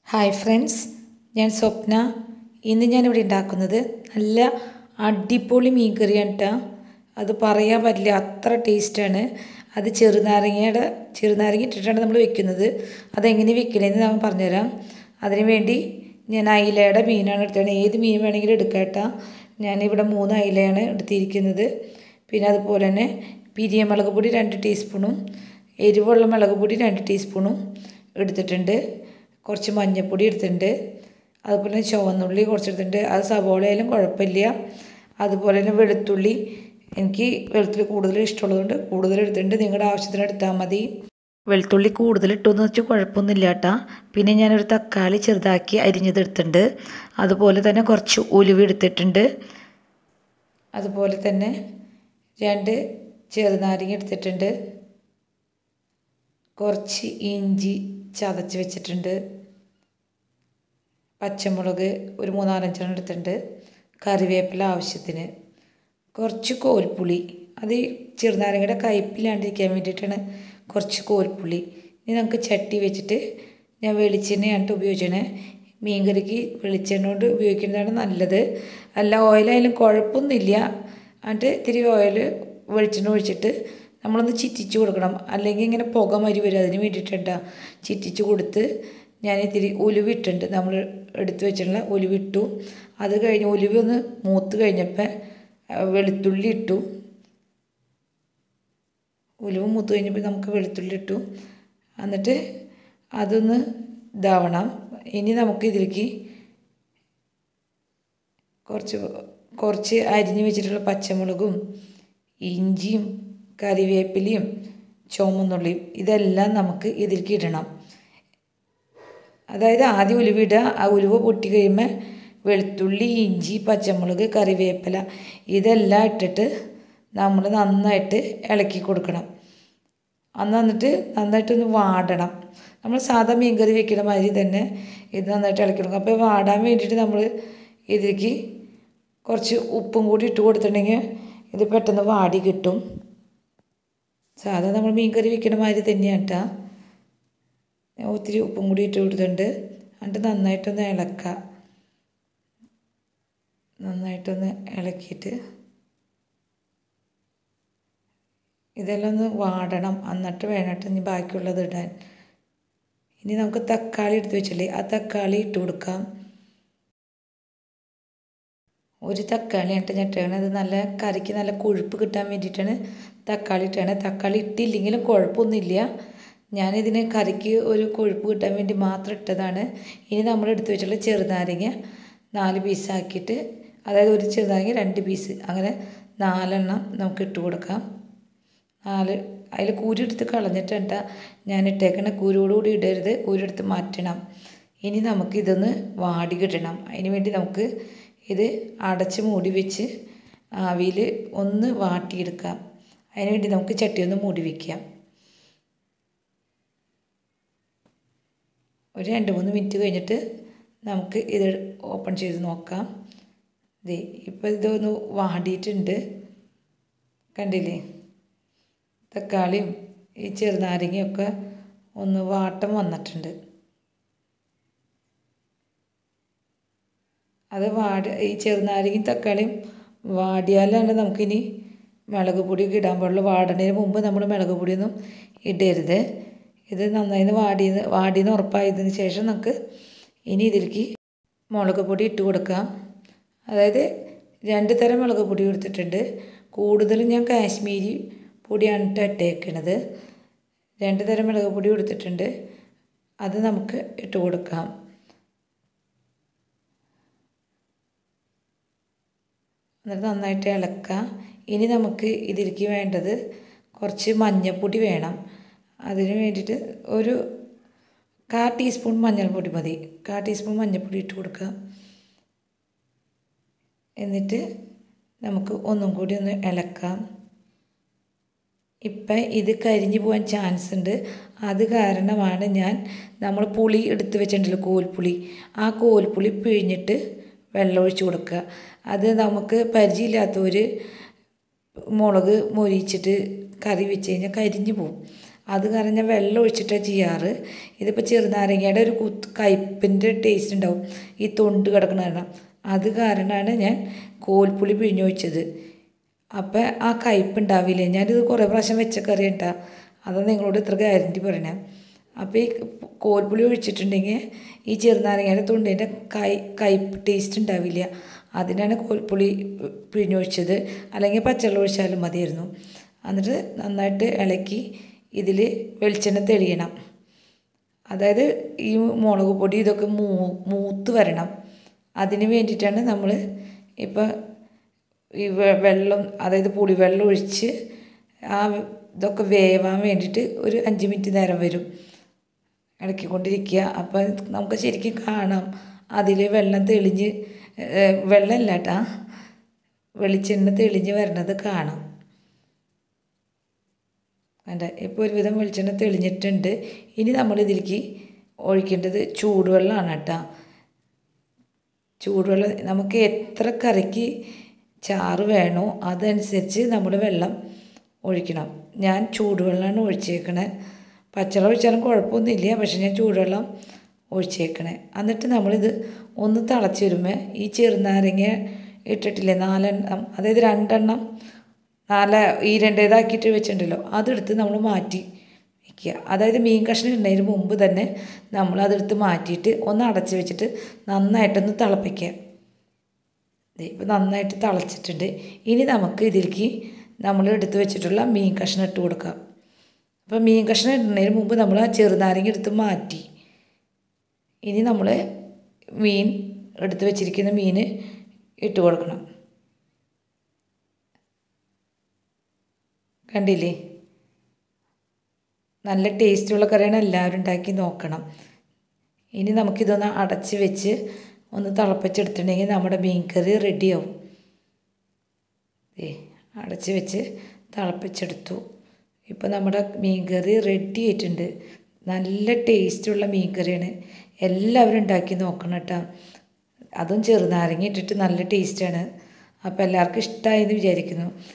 hi friends ഞാൻ സ്വപ്ന ഇന്ന് ഞാനിവിടെ ഉണ്ടാക്കുന്നത് നല്ല അടിപൊളി മീൻ കറിയാണ് കേട്ടോ അത് പറയാൻ പറ്റില്ല അത്ര ടേസ്റ്റാണ് അത് ചെറുനാരങ്ങയുടെ ചെറുനാരങ്ങ ഇട്ടിട്ടാണ് നമ്മൾ വെക്കുന്നത് അതെങ്ങനെ വെക്കണേന്ന് ഞാൻ പറഞ്ഞുതരാം അതിന് വേണ്ടി ഞാൻ അയിലയുടെ മീനാണ് എടുത്തത് ഏത് മീൻ വേണമെങ്കിലും എടുക്കാം കേട്ടോ ഞാനിവിടെ മൂന്ന് അയിലയാണ് എടുത്തിരിക്കുന്നത് പിന്നെ അതുപോലെ തന്നെ പിരിയമുളക് പൊടി രണ്ട് ടീസ്പൂണും എരിവുള്ള മുളക് പൊടി രണ്ട് ടീസ്പൂണും എടുത്തിട്ടുണ്ട് കുറച്ച് മഞ്ഞൾപ്പൊടി എടുത്തിട്ടുണ്ട് അതുപോലെ തന്നെ ചുവന്നുള്ളി കുറച്ചെടുത്തിട്ടുണ്ട് അത് സവോളയായാലും കുഴപ്പമില്ല അതുപോലെ തന്നെ വെളുത്തുള്ളി എനിക്ക് വെളുത്തുള്ളി കൂടുതൽ ഇഷ്ടമുള്ളതുകൊണ്ട് കൂടുതൽ എടുത്തിട്ടുണ്ട് നിങ്ങളുടെ ആവശ്യത്തിന് എടുത്താൽ മതി വെളുത്തുള്ളി കൂടുതൽ ഇട്ടുമെന്ന് വെച്ചാൽ കുഴപ്പമൊന്നുമില്ല കേട്ടോ പിന്നെ ഞാനൊരു തക്കാളി ചെറുതാക്കി അരിഞ്ഞതെടുത്തിട്ടുണ്ട് അതുപോലെ തന്നെ കുറച്ച് ഉലുവ എടുത്തിട്ടുണ്ട് അതുപോലെ തന്നെ രണ്ട് ചെറുനാരങ്ങ എടുത്തിട്ടുണ്ട് കുറച്ച് ഇഞ്ചി ചതച്ച് വെച്ചിട്ടുണ്ട് പച്ചമുളക് ഒരു മൂന്നാലഞ്ചെണ്ണം എടുത്തിട്ടുണ്ട് കറിവേപ്പില ആവശ്യത്തിന് കുറച്ച് കോൽപ്പുളി അത് ഈ ചെറുനാരങ്ങയുടെ കയ്പില്ലാണ്ടിരിക്കാൻ വേണ്ടിയിട്ടാണ് കുറച്ച് കോൽപ്പുളി ഇനി നമുക്ക് ചട്ടി വെച്ചിട്ട് ഞാൻ വെളിച്ചെണ്ണയാണ് ഉപയോഗിച്ചത് മീൻ കറിക്ക് വെളിച്ചെണ്ണ കൊണ്ട് ഉപയോഗിക്കുന്നതാണ് നല്ലത് അല്ല ഓയിലായാലും കുഴപ്പമൊന്നുമില്ല എന്നിട്ട് ഇത്തിരി ഓയിൽ വെളിച്ചെണ്ണ ഒഴിച്ചിട്ട് നമ്മളൊന്ന് ചിറ്റിച്ച് കൊടുക്കണം അല്ലെങ്കിൽ ഇങ്ങനെ പുക മരി വരും അതിന് വേണ്ടിയിട്ടാ ചിറ്റിച്ച് കൊടുത്ത് ഞാൻ ഇത്തിരി ഉലുവിട്ടുണ്ട് നമ്മൾ എടുത്തു വെച്ചിട്ടുള്ള ഉലുവിട്ടു അത് കഴിഞ്ഞ് ഉലുവ ഒന്ന് മൂത്ത് കഴിഞ്ഞപ്പോൾ വെളുത്തുള്ളി ഇട്ടു ഉലുവ മൂത്ത് കഴിഞ്ഞപ്പോൾ നമുക്ക് വെളുത്തുള്ളി ഇട്ടു എന്നിട്ട് അതൊന്ന് ഇതാവണം ഇനി നമുക്ക് ഇതിലേക്ക് കുറച്ച് കുറച്ച് അരിഞ്ഞ് വെച്ചിട്ടുള്ള പച്ചമുളകും ഇഞ്ചിയും കറിവേപ്പിലയും ചുമന്നുള്ളിയും ഇതെല്ലാം നമുക്ക് ഇതിലേക്ക് ഇടണം അതായത് ആദ്യം ഉലുവ ഇടുക ആ ഉലുവ പൊട്ടി കഴിയുമ്പോൾ വെളുത്തുള്ളി ഇഞ്ചി പച്ചമുളക് കറിവേപ്പില ഇതെല്ലാം ഇട്ടിട്ട് നമ്മൾ നന്നായിട്ട് ഇളക്കി കൊടുക്കണം അന്ന് വന്നിട്ട് നന്നായിട്ടൊന്ന് വാടണം നമ്മൾ സാധാ മീൻ കറി വെക്കുന്ന മാതിരി തന്നെ ഇത് നന്നായിട്ട് ഇളക്കി കൊടുക്കണം അപ്പോൾ വാടാൻ വേണ്ടിയിട്ട് നമ്മൾ ഇതിലേക്ക് കുറച്ച് ഉപ്പും കൂടി ഇട്ട് കൊടുത്തിട്ടുണ്ടെങ്കിൽ ഇത് പെട്ടെന്ന് വാടി കിട്ടും സാധാ നമ്മൾ മീൻ കറി വെക്കുന്ന മാതിരി തന്നെയാണ് കേട്ടോ ഒത്തിരി ഉപ്പും കൂടി ഇട്ട് കൊടുത്തിട്ടുണ്ട് എന്നിട്ട് നന്നായിട്ടൊന്ന് ഇളക്കുക നന്നായിട്ടൊന്ന് ഇളക്കിയിട്ട് ഇതെല്ലാം ഒന്ന് വാടണം എന്നിട്ട് വേണട്ട് ഇനി ബാക്കിയുള്ളത് ഇടാൻ ഇനി നമുക്ക് തക്കാളി എടുത്ത് വെച്ചില്ലേ ആ തക്കാളി ഇട്ട് കൊടുക്കാം ഒരു തക്കാളി ഇട്ട് ഞെട്ടാണ് അത് നല്ല കറിക്ക് നല്ല കൊഴുപ്പ് കിട്ടാൻ വേണ്ടിയിട്ടാണ് തക്കാളി ഇട്ടാണ് തക്കാളി ഇട്ടില്ലെങ്കിലും കുഴപ്പമൊന്നുമില്ല ഞാനിതിന് കറിക്ക് ഒരു കൊഴുപ്പ് കിട്ടാൻ വേണ്ടി മാത്രം ഇട്ടതാണ് ഇനി നമ്മൾ എടുത്തു വെച്ചുള്ള ചെറുനാരങ്ങ നാല് പീസാക്കിയിട്ട് അതായത് ഒരു ചെറുനാരങ്ങ രണ്ട് പീസ് അങ്ങനെ നാലെണ്ണം നമുക്ക് ഇട്ട് കൊടുക്കാം നാല് അതിൽ കൂരി എടുത്ത് കളഞ്ഞിട്ടുണ്ട് ഞാൻ ഇട്ടേക്കണ കൂരോടുകൂടി ഇടരുത് കൂരെടുത്ത് മാറ്റണം ഇനി നമുക്ക് ഇതൊന്ന് വാടി കിട്ടണം അതിന് വേണ്ടി നമുക്ക് ഇത് അടച്ച് മൂടി വെച്ച് ആവിയിൽ ഒന്ന് വാട്ടിയെടുക്കാം അതിന് വേണ്ടി നമുക്ക് ചട്ടി ഒന്ന് മൂടി വയ്ക്കാം ഒരു രണ്ട് മൂന്ന് മിനിറ്റ് കഴിഞ്ഞിട്ട് നമുക്ക് ഇത് ഓപ്പൺ ചെയ്ത് നോക്കാം ദേ ഇപ്പോൾ ഇതൊന്ന് വാടിയിട്ടുണ്ട് കണ്ടില്ലേ തക്കാളിയും ഈ ചെറുനാരങ്ങയൊക്കെ ഒന്ന് വാട്ടം വന്നിട്ടുണ്ട് അത് വാടി ഈ ചെറുനാരങ്ങയും തക്കാളിയും വാടിയാലാണ് നമുക്കിനി മുളക് പൊടിയൊക്കെ ഇടാൻ പാടുള്ളൂ വാടണതിന് മുമ്പ് നമ്മൾ മുളക് പൊടിയൊന്നും ഇടരുത് ഇത് നന്നായി വാടി വാടിയെന്ന് ഉറപ്പായതിന് ശേഷം നമുക്ക് ഇനി ഇതിലേക്ക് മുളക് പൊടി ഇട്ട് കൊടുക്കാം അതായത് രണ്ട് തരം മുളക് പൊടി എടുത്തിട്ടുണ്ട് കൂടുതലും ഞാൻ കാശ്മീരി പൊടിയാണ് ഇട്ട് ഇട്ടേക്കണത് രണ്ട് തരം മുളക് പൊടി കൊടുത്തിട്ടുണ്ട് അത് നമുക്ക് ഇട്ട് കൊടുക്കാം എന്നിട്ട് നന്നായിട്ട് ഇളക്കുക ഇനി നമുക്ക് ഇതിലേക്ക് വേണ്ടത് കുറച്ച് മഞ്ഞൾപ്പൊടി വേണം അതിന് വേണ്ടിയിട്ട് ഒരു കാ ടീസ്പൂൺ മഞ്ഞൾപ്പൊടി മതി കാ ടീസ്പൂൺ മഞ്ഞൾപ്പൊടി ഇട്ട് കൊടുക്കുക എന്നിട്ട് നമുക്ക് ഒന്നും കൂടി ഒന്ന് ഇളക്കാം ഇപ്പം ഇത് കരിഞ്ഞു പോകാൻ ചാൻസ് ഉണ്ട് അത് കാരണമാണ് ഞാൻ നമ്മൾ പുളി എടുത്ത് വെച്ചിട്ടുണ്ടല്ലോ കോൽപ്പുളി ആ കോൽപ്പുളി പിഴിഞ്ഞിട്ട് വെള്ളം ഒഴിച്ച് കൊടുക്കുക അത് നമുക്ക് പരിചയമില്ലാത്തവർ മുളക് മൊരിച്ചിട്ട് കറി വെച്ച് കഴിഞ്ഞാൽ കരിഞ്ഞു പോകും അത് കാരണം ഞാൻ വെള്ളം ഒഴിച്ചിട്ടാണ് ചെയ്യാറ് ഇതിപ്പോൾ ചെറുനാരങ്ങയുടെ ഒരു കുത്ത് കയ്പിൻ്റെ ടേസ്റ്റ് ഉണ്ടാവും ഈ തൊണ്ട് കിടക്കുന്ന കാരണം അത് കാരണമാണ് ഞാൻ കോൽപ്പുളി പിഴിഞ്ഞൊഴിച്ചത് അപ്പം ആ കയ്പ്പ് ഉണ്ടാവില്ല ഞാനിത് കുറേ പ്രാവശ്യം വെച്ച കറി കേട്ടോ അതാണ് നിങ്ങളോട് ഇത്ര ഗ്യാരണ്ടി പറയണേ അപ്പോൾ ഈ കോൽപ്പുളി ഒഴിച്ചിട്ടുണ്ടെങ്കിൽ ഈ ചെറുനാരങ്ങയുടെ തൊണ്ടിൻ്റെ കൈ കയ്പ്പ് ടേസ്റ്റ് ഉണ്ടാവില്ല അതിനാണ് കോൽപ്പുളി പിഴിഞ്ഞൊഴിച്ചത് അല്ലെങ്കിൽ പച്ചവെള്ളം ഒഴിച്ചാലും മതിയായിരുന്നു എന്നിട്ട് നന്നായിട്ട് ഇളക്കി ഇതിൽ വെളിച്ചെണ്ണ തെളിയണം അതായത് ഈ മുളക് പൊടി ഇതൊക്കെ മൂ മൂത്ത് വരണം അതിന് വേണ്ടിയിട്ടാണ് നമ്മൾ ഇപ്പം ഈ വെള്ളം അതായത് പുളിവെള്ളം ഒഴിച്ച് ആ ഇതൊക്കെ വേവാൻ വേണ്ടിയിട്ട് ഒരു അഞ്ച് മിനിറ്റ് നേരം വരും ഇളക്കിക്കൊണ്ടിരിക്കുക അപ്പം നമുക്ക് ശരിക്കും കാണാം അതിൽ വെള്ളം തെളിഞ്ഞ് വെള്ളമല്ല കേട്ടാ വെളിച്ചെണ്ണ തെളിഞ്ഞ് വരണത് കാണാം വേണ്ട ഇപ്പോൾ ഒരുവിധം വെളിച്ചെണ്ണ തെളിഞ്ഞിട്ടുണ്ട് ഇനി നമ്മൾ ഇതിലേക്ക് ഒഴിക്കേണ്ടത് ചൂടുവെള്ളമാണ് കേട്ടോ ചൂടുവെള്ളം നമുക്ക് എത്ര കറിക്ക് ചാറ് വേണോ അതനുസരിച്ച് നമ്മൾ വെള്ളം ഒഴിക്കണം ഞാൻ ചൂടുവെള്ളമാണ് ഒഴിച്ചേക്കണേ പച്ചവെള്ളം ഒഴിച്ചാലും കുഴപ്പമൊന്നുമില്ല പക്ഷെ ഞാൻ ചൂടുവെള്ളം ഒഴിച്ചേക്കണേ എന്നിട്ട് നമ്മളിത് ഒന്ന് തിളച്ച് വരുമ്പോൾ ഈ ചെറുനാരങ്ങ ഇട്ടിട്ടില്ലേ നാലെണ്ണം അതായത് രണ്ടെണ്ണം നാല് ഈ രണ്ടേതാക്കിയിട്ട് വെച്ചിട്ടുണ്ടല്ലോ അതെടുത്ത് നമ്മൾ മാറ്റി വയ്ക്കുക അതായത് മീൻ കഷ്ണം ഇടുന്നതിന് മുമ്പ് തന്നെ നമ്മൾ അതെടുത്ത് മാറ്റിയിട്ട് ഒന്ന് അടച്ച് വെച്ചിട്ട് നന്നായിട്ടൊന്ന് തിളപ്പിക്കുക ഇപ്പോൾ നന്നായിട്ട് തിളച്ചിട്ടുണ്ട് ഇനി നമുക്ക് ഇതിലേക്ക് നമ്മൾ എടുത്ത് വെച്ചിട്ടുള്ള മീൻ കഷ്ണം ഇട്ട് കൊടുക്കാം അപ്പോൾ മീൻ കഷ്ണം ഇടുന്നതിന് മുമ്പ് നമ്മൾ ആ ചെറുനാരങ്ങ എടുത്ത് മാറ്റി ഇനി നമ്മൾ മീൻ എടുത്ത് വെച്ചിരിക്കുന്ന മീൻ ഇട്ട് കൊടുക്കണം കണ്ടില്ലേ നല്ല ടേസ്റ്റുള്ള കറിയാണ് എല്ലാവരും ഉണ്ടാക്കി നോക്കണം ഇനി നമുക്കിതൊന്ന് അടച്ച് വെച്ച് ഒന്ന് തിളപ്പിച്ചെടുത്തിട്ടുണ്ടെങ്കിൽ നമ്മുടെ മീൻ കറി റെഡിയാവും ഏ അടച്ച് വെച്ച് തിളപ്പിച്ചെടുത്തു ഇപ്പോൾ നമ്മുടെ മീൻ കറി റെഡി ആയിട്ടുണ്ട് നല്ല ടേസ്റ്റുള്ള മീൻ കറിയാണ് എല്ലാവരും ഉണ്ടാക്കി നോക്കണം കേട്ടോ അതും ചെറുനാരങ്ങ ഇട്ടിട്ട് നല്ല ടേസ്റ്റാണ് അപ്പോൾ എല്ലാവർക്കും ഇഷ്ടമായി എന്ന് വിചാരിക്കുന്നു